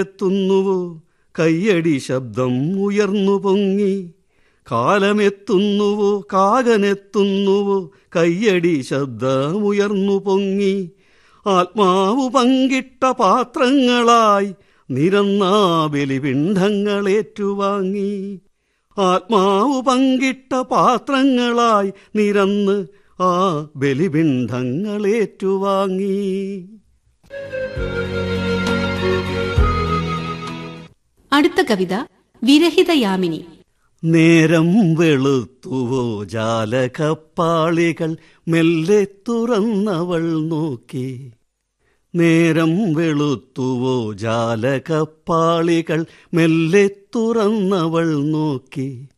എത്തുന്നുവോ കയ്യടി ശബ്ദം ഉയർന്നു പൊങ്ങി കാലമെത്തുന്നുവോ കാകനെത്തുന്നുവോ കയ്യടി ശബ്ദമുയർന്നു പൊങ്ങി ആത്മാവു പങ്കിട്ട പാത്രങ്ങളായി നിരന്നാ ബലിപിണ്ഡങ്ങളേറ്റുവാങ്ങി ആത്മാവു പങ്കിട്ട പാത്രങ്ങളായി നിരന്ന് ആ ബലിപിണ്ഡങ്ങളേറ്റുവാങ്ങി അടുത്ത കവിത വിരഹിതയാമിനി നേരം വെളുത്തുവോ ജാലകപ്പാളികൾ മെല്ലെ തുറന്നവൾ നോക്കി നേരം വെളുത്തുവോ ജാലകപ്പാളികൾ മെല്ലെ തുറന്നവൾ നോക്കി